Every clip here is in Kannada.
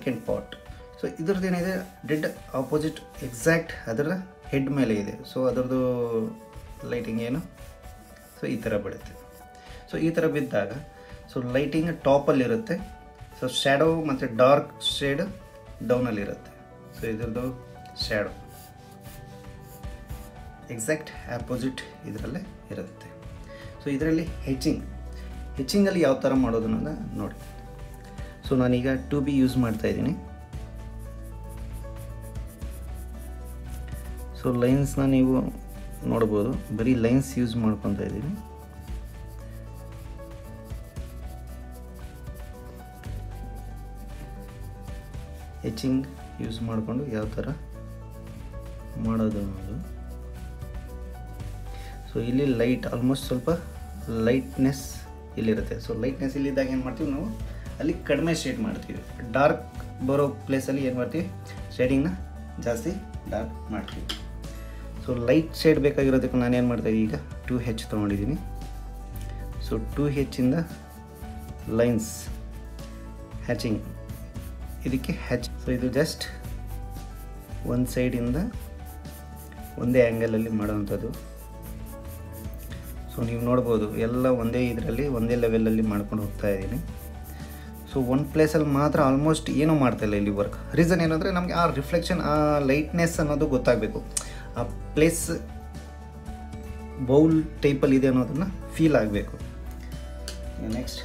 ಸೆಕೆಂಡ್ ಪಾಟ್ ಸೊ ಇದ್ರದ್ದು ಏನಿದೆ ಡೆಡ್ ಆಪೋಸಿಟ್ ಎಕ್ಸಾಕ್ಟ್ ಅದರ ಹೆಡ್ ಮೇಲೆ ಇದೆ ಸೊ ಅದರದ್ದು ಲೈಟಿಂಗ್ ಏನು ಸೊ ಈ ಥರ ಬೀಳುತ್ತೆ ಸೊ ಈ ಥರ ಬಿದ್ದಾಗ ಸೊ ಲೈಟಿಂಗ್ ಟಾಪಲ್ಲಿರುತ್ತೆ ಸೊ ಶ್ಯಾಡೋ ಮತ್ತು ಡಾರ್ಕ್ ಶೇಡ್ ಡೌನಲ್ಲಿರುತ್ತೆ ಸೊ ಇದ್ರದ್ದು ಶ್ಯಾಡೋ ಎಕ್ಸಾಕ್ಟ್ ಆಪೋಸಿಟ್ ಇದರಲ್ಲೇ ಇರುತ್ತೆ ಸೊ ಇದರಲ್ಲಿ ಹೆಜ್ಜಿಂಗ್ ಹೆಜ್ಜಿಂಗಲ್ಲಿ ಯಾವ ಥರ ಮಾಡೋದು ಅನ್ನೋದನ್ನ ನೋಡಿ ಸೊ ನಾನೀಗ ಟು ಬಿ ಯೂಸ್ ಮಾಡ್ತಾ ಇದ್ದೀನಿ ಸೊ ಲೈನ್ಸ್ನ ನೀವು ನೋಡ್ಬೋದು ಬರೀ ಲೈನ್ಸ್ ಯೂಸ್ ಮಾಡ್ಕೊತಾ ಇದ್ದೀನಿ ಹೆಚ್ಚಿಂಗ್ ಯೂಸ್ ಮಾಡಿಕೊಂಡು ಯಾವ ಥರ ಮಾಡೋದು ಅನ್ನೋದು ಸೊ ಇಲ್ಲಿ ಲೈಟ್ ಆಲ್ಮೋಸ್ಟ್ ಸ್ವಲ್ಪ ಲೈಟ್ನೆಸ್ ಇಲ್ಲಿರುತ್ತೆ ಸೊ ಲೈಟ್ನೆಸ್ ಇಲ್ಲಿದ್ದಾಗ ಏನು ಮಾಡ್ತೀವಿ ನಾವು ಅಲ್ಲಿ ಕಡಿಮೆ ಶೇಡ್ ಮಾಡ್ತೀವಿ ಡಾರ್ಕ್ ಬರೋ ಪ್ಲೇಸಲ್ಲಿ ಏನು ಮಾಡ್ತೀವಿ ಶೇಡಿಂಗ್ನ ಜಾಸ್ತಿ ಡಾರ್ಕ್ ಮಾಡ್ತೀವಿ ಸೊ ಲೈಟ್ ಶೇಡ್ ಬೇಕಾಗಿರೋದಕ್ಕೆ ನಾನು ಏನು ಮಾಡ್ತಾ ಈಗ ಟೂ ಹೆಚ್ ತೊಗೊಂಡಿದ್ದೀನಿ ಸೊ ಟೂ ಹೆಚ್ಚಿಂದ ಲೈನ್ಸ್ ಹ್ಯಾಚಿಂಗ್ ಇದಕ್ಕೆ ಹ್ಯಾಚ್ ಸೊ ಇದು ಜಸ್ಟ್ ಒಂದು ಸೈಡಿಂದ ಒಂದೇ ಆ್ಯಂಗಲಲ್ಲಿ ಮಾಡೋವಂಥದ್ದು ಸೊ ನೀವು ನೋಡ್ಬೋದು ಎಲ್ಲ ಒಂದೇ ಇದರಲ್ಲಿ ಒಂದೇ ಲೆವೆಲಲ್ಲಿ ಮಾಡ್ಕೊಂಡು ಹೋಗ್ತಾ ಇದ್ದೀನಿ ಸೊ ಒಂದು ಪ್ಲೇಸಲ್ಲಿ ಮಾತ್ರ ಆಲ್ಮೋಸ್ಟ್ ಏನೂ ಮಾಡ್ತಾಯಿಲ್ಲ ಇಲ್ಲಿ ವರ್ಕ್ ರೀಸನ್ ಏನಂದರೆ ನಮಗೆ ಆ ರಿಫ್ಲೆಕ್ಷನ್ ಆ ಲೈಟ್ನೆಸ್ ಅನ್ನೋದು ಗೊತ್ತಾಗಬೇಕು ಆ ಪ್ಲೇಸ್ ಬೌಲ್ ಟೈಪಲ್ಲಿ ಇದೆ ಅನ್ನೋದನ್ನು ಫೀಲ್ ಆಗಬೇಕು ನೆಕ್ಸ್ಟ್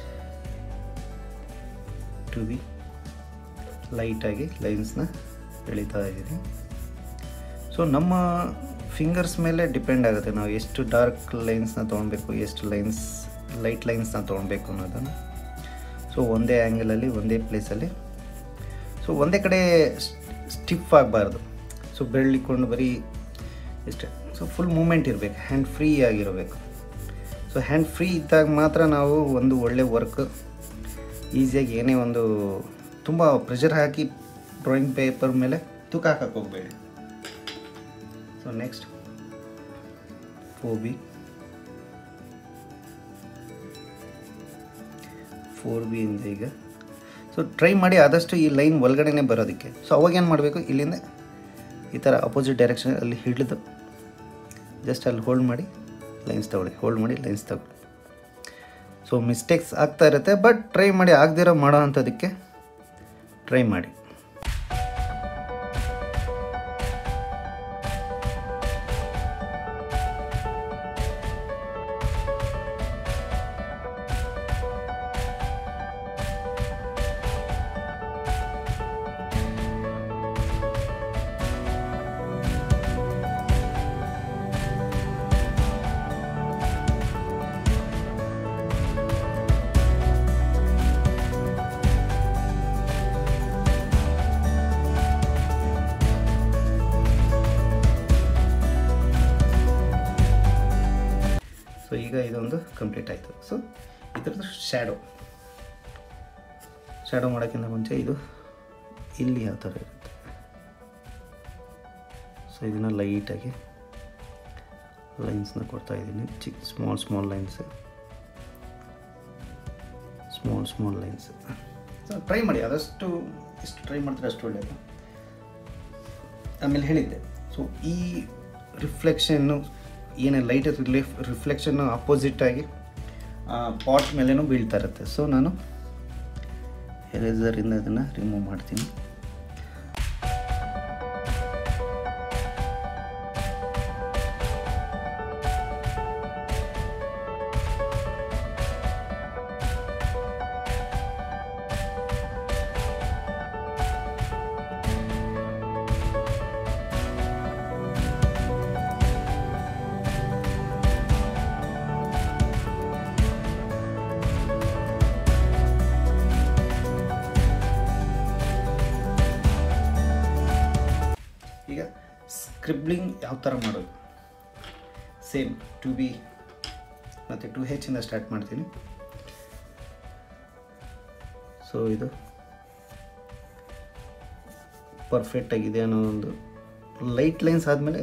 ಟು ಬಿ ಲೈಟಾಗಿ ಲೈನ್ಸ್ನ ಎಳಿತಾ ಇದ್ದೀನಿ ಸೊ ನಮ್ಮ ಫಿಂಗರ್ಸ್ ಮೇಲೆ ಡಿಪೆಂಡ್ ಆಗುತ್ತೆ ನಾವು ಎಷ್ಟು ಡಾರ್ಕ್ ಲೈನ್ಸ್ನ ತೊಗೊಳ್ಬೇಕು ಎಷ್ಟು ಲೈನ್ಸ್ ಲೈಟ್ ಲೈನ್ಸ್ನ ತೊಗೊಳ್ಬೇಕು ಅನ್ನೋದನ್ನು ಸೊ ಒಂದೇ ಆ್ಯಂಗಲಲ್ಲಿ ಒಂದೇ ಪ್ಲೇಸಲ್ಲಿ ಸೊ ಒಂದೇ ಕಡೆ ಸ್ಟಿಫ್ ಆಗಬಾರ್ದು ಸೊ ಬೆಳ್ಳಿಕೊಂಡು ಬರೀ ಇಷ್ಟೇ ಸೊ ಫುಲ್ ಮೂಮೆಂಟ್ ಇರಬೇಕು ಹ್ಯಾಂಡ್ ಫ್ರೀ ಆಗಿರಬೇಕು ಸೊ ಹ್ಯಾಂಡ್ ಫ್ರೀ ಇದ್ದಾಗ ಮಾತ್ರ ನಾವು ಒಂದು ಒಳ್ಳೆ ವರ್ಕ್ ಈಸಿಯಾಗಿ ಏನೇ ಒಂದು ತುಂಬ ಪ್ರೆಷರ್ ಹಾಕಿ ಡ್ರಾಯಿಂಗ್ ಪೇಪರ್ ಮೇಲೆ ತೂಕ ಹಾಕಕ್ಕೆ ಹೋಗಬೇಡಿ so next four B four B ಇಂದ ಈಗ ಸೊ ಟ್ರೈ ಮಾಡಿ ಆದಷ್ಟು ಈ ಲೈನ್ ಒಳಗಡೆನೇ ಬರೋದಕ್ಕೆ ಸೊ ಅವಾಗ ಏನು ಮಾಡಬೇಕು ಇಲ್ಲಿಂದ ಈ ಥರ ಅಪೋಸಿಟ್ ಡೈರೆಕ್ಷನ್ ಅಲ್ಲಿ ಹಿಡಿದು ಜಸ್ಟ್ ಅಲ್ಲಿ ಹೋಲ್ಡ್ ಮಾಡಿ ಲೈನ್ಸ್ ತಗೊಳ್ಳಿ ಹೋಲ್ಡ್ ಮಾಡಿ ಲೈನ್ಸ್ ತಗೊಳ್ಳಿ ಸೊ ಮಿಸ್ಟೇಕ್ಸ್ ಆಗ್ತಾ ಇರುತ್ತೆ ಬಟ್ ಟ್ರೈ ಮಾಡಿ ಆಗದಿರೋ ಮಾಡೋ ಅಂಥದಕ್ಕೆ ಟ್ರೈ ಮಾಡಿ ಸೊ ಈಗ ಇದೊಂದು ಕಂಪ್ಲೀಟ್ ಆಯಿತು ಸೊ ಇದ್ರದ್ದು ಶ್ಯಾಡೋ ಶ್ಯಾಡೋ ಮಾಡೋಕ್ಕಿಂತ ಮುಂಚೆ ಇದು ಇಲ್ಲಿ ಯಾವ ಥರ ಇರುತ್ತೆ ಸೊ ಇದನ್ನು ಲೈಟಾಗಿ ಲೈನ್ಸ್ನ ಕೊಡ್ತಾ ಇದ್ದೀನಿ ಚಿಕ್ಕ small small lines small small lines so try ಮಾಡಿ ಆದಷ್ಟು ಎಷ್ಟು ಟ್ರೈ ಮಾಡ್ತಾರೆ ಅಷ್ಟು ಒಳ್ಳೆಯದು ಆಮೇಲೆ ಹೇಳಿದ್ದೆ ಸೊ ಈ ರಿಫ್ಲೆಕ್ಷನ್ನು ಏನೇ ಲೈಟ್ ರಿಲೀಫ್ ರಿಫ್ಲೆಕ್ಷನ್ನು ಅಪೋಸಿಟಾಗಿ ಪಾಟ್ ಮೇಲೇನೂ ಬೀಳ್ತಾ ಇರುತ್ತೆ ಸೊ ನಾನು ಎರೇಸರಿಂದ ಅದನ್ನು ರಿಮೂವ್ ಮಾಡ್ತೀನಿ ಈಗ ಸ್ಕ್ರಿಬ್ಲಿಂಗ್ ಯಾವ ಥರ ಮಾಡೋದು ಸೇಮ್ ಟು ಬಿ ಮತ್ತು ಟು ಹೆಚ್ಚಿಂದ ಸ್ಟಾರ್ಟ್ ಮಾಡ್ತೀನಿ ಸೊ ಇದು ಪರ್ಫೆಕ್ಟ್ ಆಗಿದೆ ಅನ್ನೋ ಒಂದು ಲೈಟ್ ಲೈನ್ಸ್ ಆದಮೇಲೆ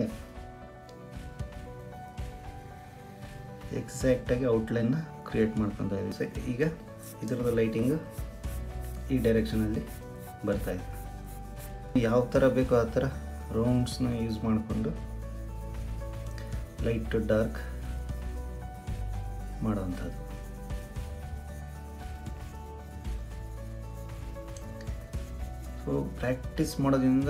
ಎಕ್ಸಾಕ್ಟಾಗಿ ಔಟ್ಲೈನ್ನ ಕ್ರಿಯೇಟ್ ಮಾಡ್ಕೊತಾ ಇದ್ದೀವಿ ಸೊ ಈಗ ಇದರದ್ದು ಲೈಟಿಂಗು ಈ ಡೈರೆಕ್ಷನಲ್ಲಿ ಬರ್ತಾ ಇದೆ ಯಾವ ಥರ ಬೇಕೋ ಆ ಥರ ರೌಂಡ್ಸ್ನ ಯೂಸ್ ಮಾಡಿಕೊಂಡು ಲೈಟ್ ಟು ಡಾರ್ಕ್ ಮಾಡೋವಂಥದ್ದು ಸೊ ಪ್ರಾಕ್ಟೀಸ್ ಮಾಡೋದ್ರಿಂದ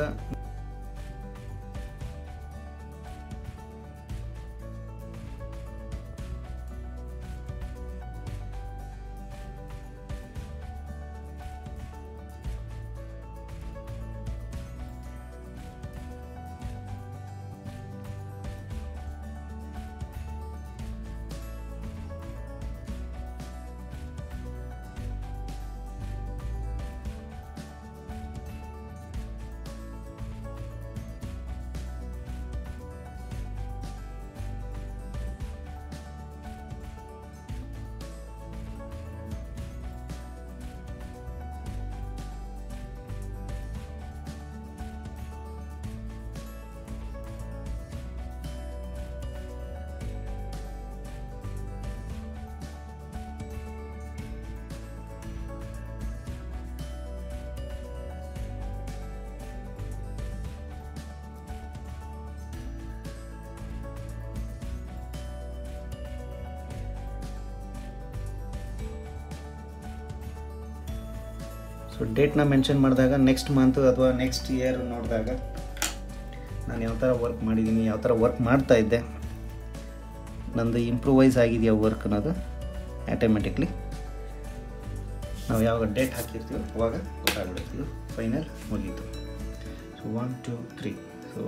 ಸೊ ಡೇಟ್ನ ಮೆನ್ಷನ್ ಮಾಡಿದಾಗ ನೆಕ್ಸ್ಟ್ ಮಂತ್ ಅಥವಾ ನೆಕ್ಸ್ಟ್ ಇಯರ್ ನೋಡಿದಾಗ ನಾನು ಯಾವ ಥರ ವರ್ಕ್ ಮಾಡಿದ್ದೀನಿ ಯಾವ ಥರ ವರ್ಕ್ ಮಾಡ್ತಾ ಇದ್ದೆ ನಂದು ಇಂಪ್ರೂವೈಸ್ ಆಗಿದೆಯಾ ವರ್ಕ್ ಅನ್ನೋದು ಆಟೋಮೆಟಿಕ್ಲಿ ನಾವು ಯಾವಾಗ ಡೇಟ್ ಹಾಕಿರ್ತೀವೋ ಅವಾಗ ಗೊತ್ತಾಗ್ಬಿಡ್ತೀವಿ ಫೈನಲ್ ಮುಗೀತು so one two three so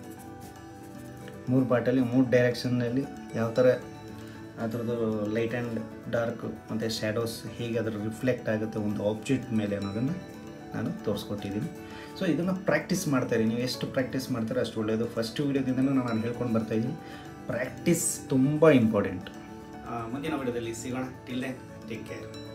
ಮೂರು ಪಾರ್ಟಲ್ಲಿ ಮೂರು ಡೈರೆಕ್ಷನ್ನಲ್ಲಿ ಯಾವ ಥರ ಅದ್ರದ್ದು ಲೈಟ್ ಆ್ಯಂಡ್ ಡಾರ್ಕ್ ಮತ್ತು ಶ್ಯಾಡೋಸ್ ಹೇಗೆ ಅದರ ರಿಫ್ಲೆಕ್ಟ್ ಆಗುತ್ತೆ ಒಂದು ಆಬ್ಜೆಕ್ಟ್ ಮೇಲೆ ಅನ್ನೋದನ್ನು ನಾನು ತೋರಿಸ್ಕೊಟ್ಟಿದ್ದೀನಿ ಸೊ ಇದನ್ನು ಪ್ರಾಕ್ಟೀಸ್ ಮಾಡ್ತಾಯಿರಿ ನೀವು ಎಷ್ಟು ಪ್ರಾಕ್ಟೀಸ್ ಮಾಡ್ತಾರೆ ಅಷ್ಟು ಒಳ್ಳೆಯದು ಫಸ್ಟ್ ವೀಡಿಯೋದಿಂದನೂ ನಾನು ಹೇಳ್ಕೊಂಡು ಬರ್ತಾಯಿದ್ದೀನಿ ಪ್ರಾಕ್ಟೀಸ್ ತುಂಬ ಇಂಪಾರ್ಟೆಂಟ್ ಮುಂದಿನ ವಿಡಿಯೋದಲ್ಲಿ ಸಿಗೋಣ ಟಿಲ್ ಟೇಕ್ ಕೇರ್